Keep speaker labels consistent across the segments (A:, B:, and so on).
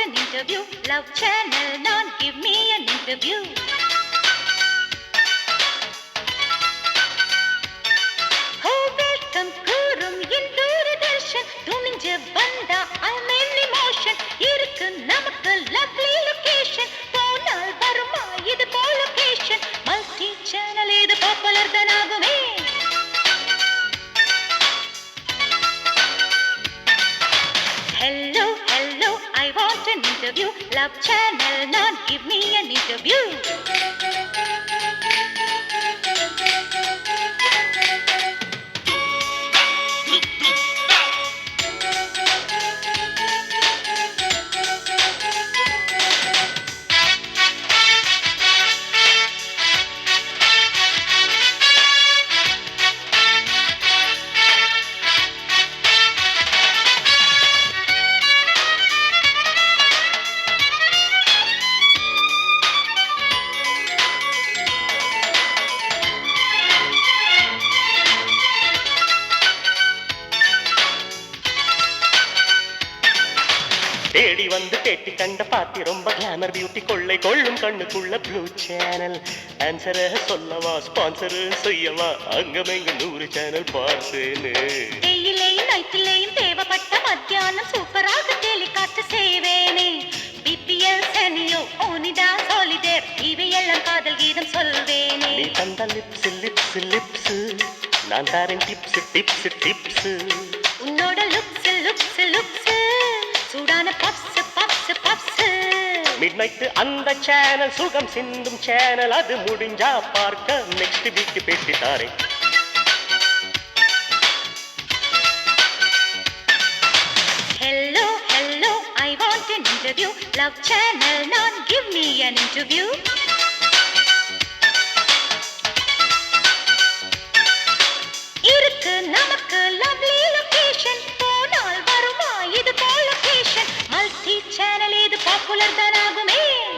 A: an interview. Love channel, non, give me an interview. Oh, welcome கூறும் என் தூரதர்ஷன் துணிஞ்சு வந்தா I'm in emotion இருக்கு நமக்கு lovely location போனால் வருமா இது போ location மல்டி சேனல் இது பாப்புலர் தான் ஆகுமே Hello, hello, I want an interview. Love channel, not give me an interview.
B: தேடி வந்து கேட்டு கண்ட பாத்தி ரொம்ப கிளாமர் பியூட்டி கொள்ளை கொள்ளும் கண்ணுக்குள்ள ப்ளூ சேனல் ஆன்சர சொல்லவா ஸ்பான்சர் செய்யவா அங்கமெங்க நூறு சேனல் பார்த்தேன்னு
A: டெய்லியும் நைட்டிலேயும் தேவைப்பட்ட மத்தியானம் சூப்பராக டெலிகாஸ்ட் செய்வேனே பிபிஎல் சனியோ ஓனிடா சாலிடேர் இவையெல்லாம் காதல் கீதம் சொல்வேனே
B: நீ தந்த லிப்ஸ் லிப்ஸ் லிப்ஸ் நான் தரேன் டிப்ஸ் டிப்ஸ் டிப்ஸ்
A: உன்னோட லுக்ஸ் லுக்ஸ் லுக்ஸ் சூடான puffs puffs puffs
B: midnight அந்த சேனல் சுகம் சிந்தும் சேனல் அது முடிஞ்சா பார்க்க நெக்ஸ்ட் வீக் பேட்டி தாரேன்
A: Hello, hello, I want an interview. Love channel, not give me an interview. இருக்கு நமக்கு lovely location. போனால் வருமா இது போல் location. Multi channel இது popular தான் ஆகுமே.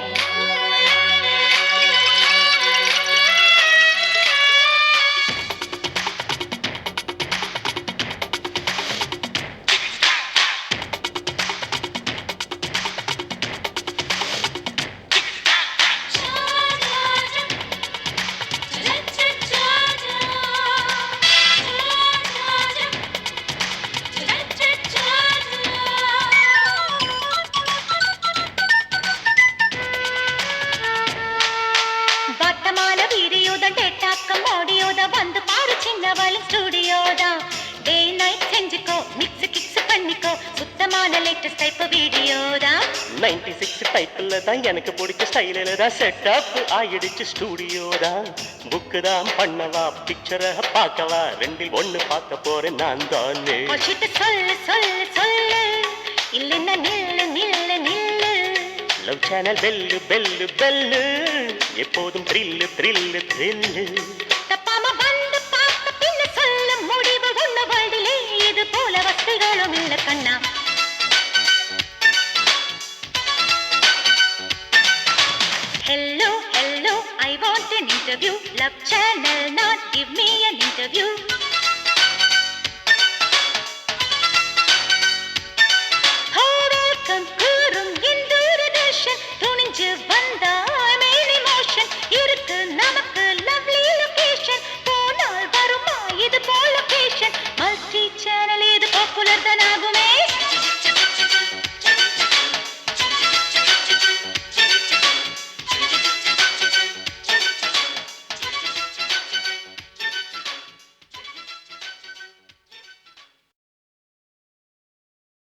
A: வட்டமான வீடியோத டேட்டாக்கம் ஆடியோத வந்து பாரு சின்னவளின் ஸ்டுடியோதா டே நைட் செஞ்சுக்கோ மிக்ஸ் கிக்ஸ் பண்ணிக்கோ சுத்தமான லேட்டஸ்ட் டைப் வீடியோதா
B: நைன்டி சிக்ஸ் டைப்பில் தான் எனக்கு பிடிச்ச ஸ்டைலில் தான் செட்டப் ஆயிடுச்சு ஸ்டூடியோ தான் புக்கு தான் பண்ணவா பிக்சரை பார்க்கவா ரெண்டில் ஒன்று பார்க்க போறேன் நான் தானே
A: கொச்சிட்டு சொல்லு சொல்லு சொல்லு இல்லைன்னா நில்லு நில்லு நில்லு
B: love channel bell bell bell எப்போதும் த்ரில்லு த்ரில்லு த்ரில்லு
A: தப்பாம வந்து பார்த்த பின்ன சொல்ல முடிவு உள்ள வாழ்விலே இது போல வசதிகளும் இல்ல கண்ணா Hello, hello, I want an interview. Love channel, not give me an interview.